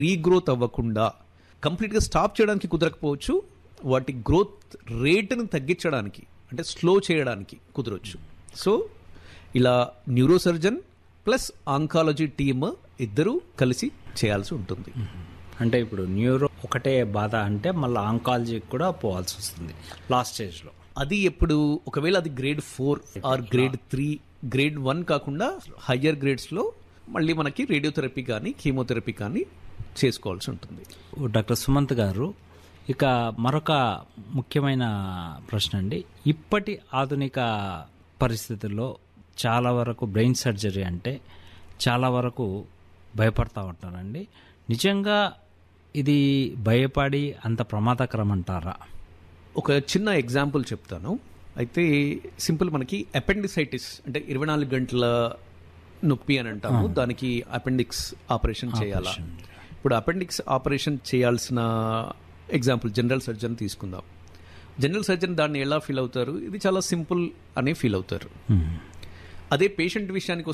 regrowth అవ్వకుండా కంప్లీట్గా stop చేయడానికి కుదరకపోవచ్చు వాటి గ్రోత్ రేటుని తగ్గించడానికి అంటే స్లో చేయడానికి కుదరవచ్చు సో ఇలా న్యూరోసర్జన్ ప్లస్ ఆంకాలజీ టీమ్ ఇద్దరూ కలిసి చేయాల్సి ఉంటుంది అంటే ఇప్పుడు న్యూరో ఒకటే బాధ అంటే మళ్ళీ ఆంకాలజీకి కూడా పోవాల్సి వస్తుంది లాస్ట్ స్టేజ్లో అది ఎప్పుడు ఒకవేళ అది grade four or grade three grade one కాకుండా హయ్యర్ గ్రేడ్స్లో మళ్ళీ మనకి రేడియోథెరపీ కానీ కీమోథెరపీ కానీ చేసుకోవాల్సి ఉంటుంది డాక్టర్ సుమంత్ గారు ఇక మరొక ముఖ్యమైన ప్రశ్న అండి ఇప్పటి ఆధునిక పరిస్థితుల్లో చాలా వరకు బ్రెయిన్ సర్జరీ అంటే చాలా వరకు భయపడతా ఉంటారండి నిజంగా ఇది భయపడి అంత ప్రమాదకరం అంటారా ఒక చిన్న ఎగ్జాంపుల్ చెప్తాను అయితే సింపుల్ మనకి అపెండిసైటిస్ అంటే ఇరవై నాలుగు గంటల నొప్పి అని అంటాము దానికి అపెండిక్స్ ఆపరేషన్ చేయాలా ఇప్పుడు అపెండిక్స్ ఆపరేషన్ చేయాల్సిన ఎగ్జాంపుల్ జనరల్ సర్జన్ తీసుకుందాం జనరల్ సర్జన్ దాన్ని ఎలా ఫీల్ అవుతారు ఇది చాలా సింపుల్ అనే ఫీల్ అవుతారు అదే పేషెంట్ విషయానికి